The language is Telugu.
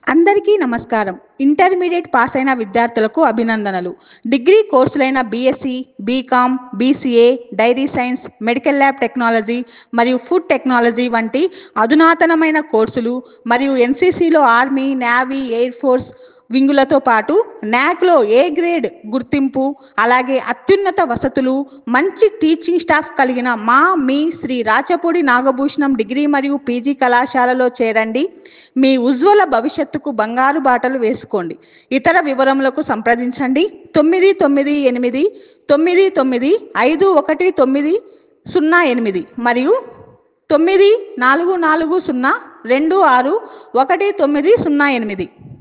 అందరికీ నమస్కారం ఇంటర్మీడియట్ పాస్ అయిన విద్యార్థులకు అభినందనలు డిగ్రీ కోర్సులైన BSc BCom BCA dairy science medical lab technology మరియు ఫుడ్ టెక్నాలజీ వంటి అధునాతనమైన కోర్సులు మరియు ఎన్సీసీలో ఆర్మీ నేవీ ఎయిర్ ఫోర్స్ వింగులతో పాటు నాక్లో ఏ గ్రేడ్ గుర్తింపు అలాగే అత్యున్నత వసతులు మంచి టీచింగ్ స్టాఫ్ కలిగిన మా మీ శ్రీ రాచపూడి నాగభూషణం డిగ్రీ మరియు పీజీ కళాశాలలో చేరండి మీ ఉజ్వల భవిష్యత్తుకు బంగారు బాటలు వేసుకోండి ఇతర వివరములకు సంప్రదించండి తొమ్మిది తొమ్మిది ఎనిమిది తొమ్మిది తొమ్మిది ఐదు ఒకటి తొమ్మిది సున్నా ఎనిమిది మరియు తొమ్మిది నాలుగు నాలుగు సున్నా రెండు ఆరు ఒకటి తొమ్మిది సున్నా ఎనిమిది